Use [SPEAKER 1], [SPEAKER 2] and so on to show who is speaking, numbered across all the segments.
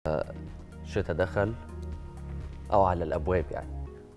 [SPEAKER 1] الشتاء دخل او على الابواب يعني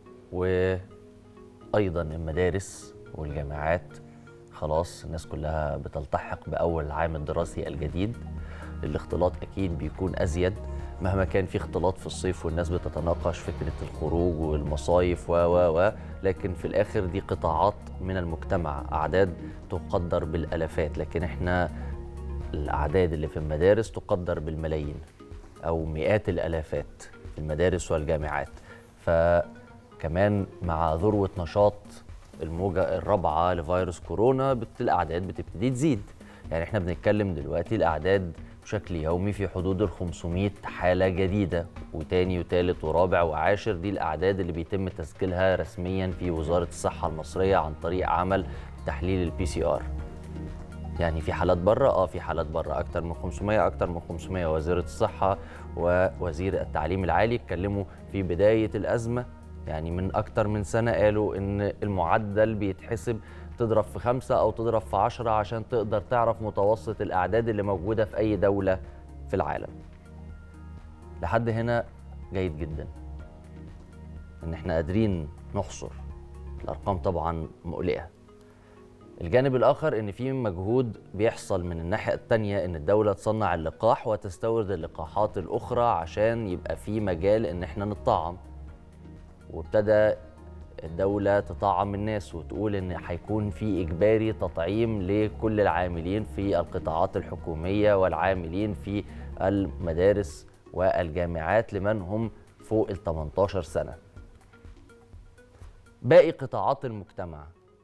[SPEAKER 1] وايضا المدارس والجامعات خلاص الناس كلها بتلتحق باول عام الدراسي الجديد الاختلاط اكيد بيكون ازيد مهما كان في اختلاط في الصيف والناس بتتناقش فكره الخروج والمصايف و و و لكن في الاخر دي قطاعات من المجتمع اعداد تقدر بالالافات لكن احنا الاعداد اللي في المدارس تقدر بالملايين او مئات الالافات في المدارس والجامعات فكمان مع ذروه نشاط الموجه الرابعه لفيروس كورونا بت- الاعداد بتبتدي تزيد يعني احنا بنتكلم دلوقتي الاعداد بشكل يومي في حدود ال 500 حاله جديده وتاني وتالت ورابع وعاشر دي الاعداد اللي بيتم تسجيلها رسميا في وزاره الصحه المصريه عن طريق عمل تحليل البي سي ار يعني في حالات بره اه في حالات بره اكتر من 500 اكتر من 500 وزيره الصحه ووزير التعليم العالي اتكلموا في بدايه الازمه يعني من اكتر من سنه قالوا ان المعدل بيتحسب تضرب في خمسة أو تضرب في عشرة عشان تقدر تعرف متوسط الأعداد اللي موجودة في أي دولة في العالم لحد هنا جيد جدا إن احنا قادرين نحصر الأرقام طبعا مقلقة الجانب الآخر إن في مجهود بيحصل من الناحية التانية إن الدولة تصنع اللقاح وتستورد اللقاحات الأخرى عشان يبقى في مجال إن إحنا نطعم وابتدى الدولة تطعم الناس وتقول إن هيكون في إجباري تطعيم لكل العاملين في القطاعات الحكومية والعاملين في المدارس والجامعات لمن هم فوق ال 18 سنة. باقي قطاعات المجتمع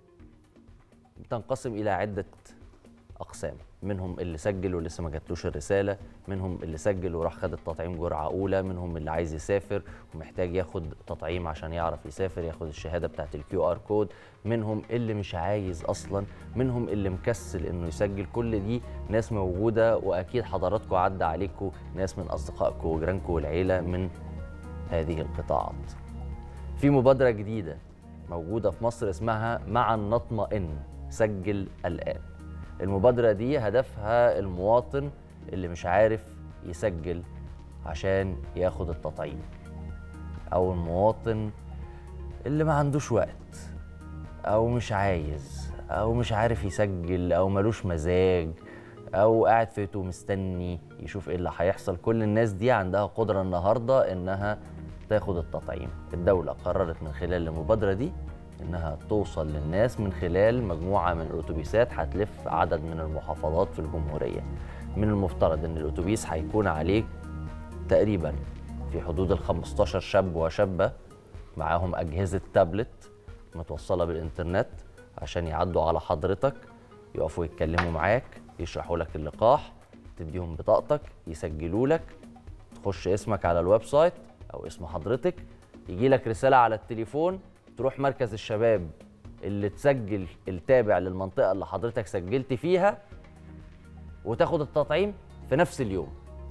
[SPEAKER 1] تنقسم إلى عدة أقسام منهم اللي سجل ولسه ما جاتلوش الرسالة منهم اللي سجل وراح خد التطعيم جرعة أولى منهم اللي عايز يسافر ومحتاج ياخد تطعيم عشان يعرف يسافر ياخد الشهادة بتاعت الكيو ار كود منهم اللي مش عايز أصلا منهم اللي مكسل إنه يسجل كل دي ناس موجودة وأكيد حضراتكم عدى عليكم ناس من أصدقائكم وجيرانكم والعيلة من هذه القطاعات في مبادرة جديدة موجودة في مصر اسمها معا نطمئن سجل الآن المبادرة دي هدفها المواطن اللي مش عارف يسجل عشان ياخد التطعيم أو المواطن اللي ما عندوش وقت أو مش عايز أو مش عارف يسجل أو ملوش مزاج أو قاعد في بيته مستني يشوف إيه اللي هيحصل كل الناس دي عندها قدرة النهاردة إنها تاخد التطعيم الدولة قررت من خلال المبادرة دي انها توصل للناس من خلال مجموعه من الاتوبيسات هتلف عدد من المحافظات في الجمهوريه من المفترض ان الاتوبيس هيكون عليه تقريبا في حدود ال 15 شاب وشابه معاهم اجهزه تابلت متوصله بالانترنت عشان يعدوا على حضرتك يقفوا يتكلموا معاك يشرحوا لك اللقاح تديهم بطاقتك يسجلوا لك تخش اسمك على الويب سايت او اسم حضرتك يجي لك رساله على التليفون تروح مركز الشباب اللي تسجل التابع للمنطقه اللي حضرتك سجلت فيها وتاخد التطعيم في نفس اليوم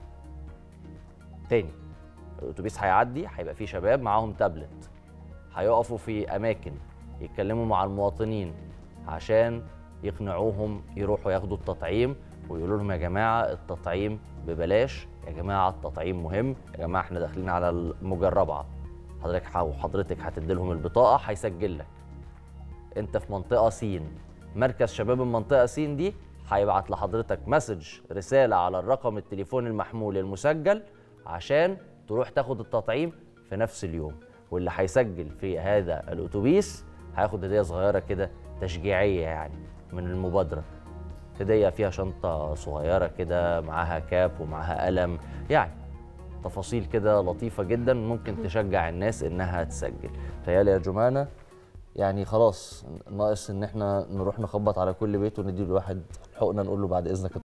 [SPEAKER 1] تاني الاتوبيس هيعدي هيبقى فيه شباب معاهم تابلت هيقفوا في اماكن يتكلموا مع المواطنين عشان يقنعوهم يروحوا ياخدوا التطعيم ويقولوا لهم يا جماعه التطعيم ببلاش يا جماعه التطعيم مهم يا جماعه احنا داخلين على الموجه الرابعه حضرتك وحضرتك هتدي لهم البطاقه هيسجل لك انت في منطقه سين مركز شباب المنطقه سين دي هيبعت لحضرتك مسج رساله على الرقم التليفون المحمول المسجل عشان تروح تاخد التطعيم في نفس اليوم واللي هيسجل في هذا الاتوبيس هياخد هديه صغيره كده تشجيعيه يعني من المبادره هديه فيها شنطه صغيره كده معاها كاب ومعاها قلم يعني تفاصيل كده لطيفه جدا ممكن تشجع الناس انها تسجل تهيالي يا جمانه يعني خلاص ناقص ان احنا نروح نخبط على كل بيت وندي له واحد حقنه نقول له بعد اذنك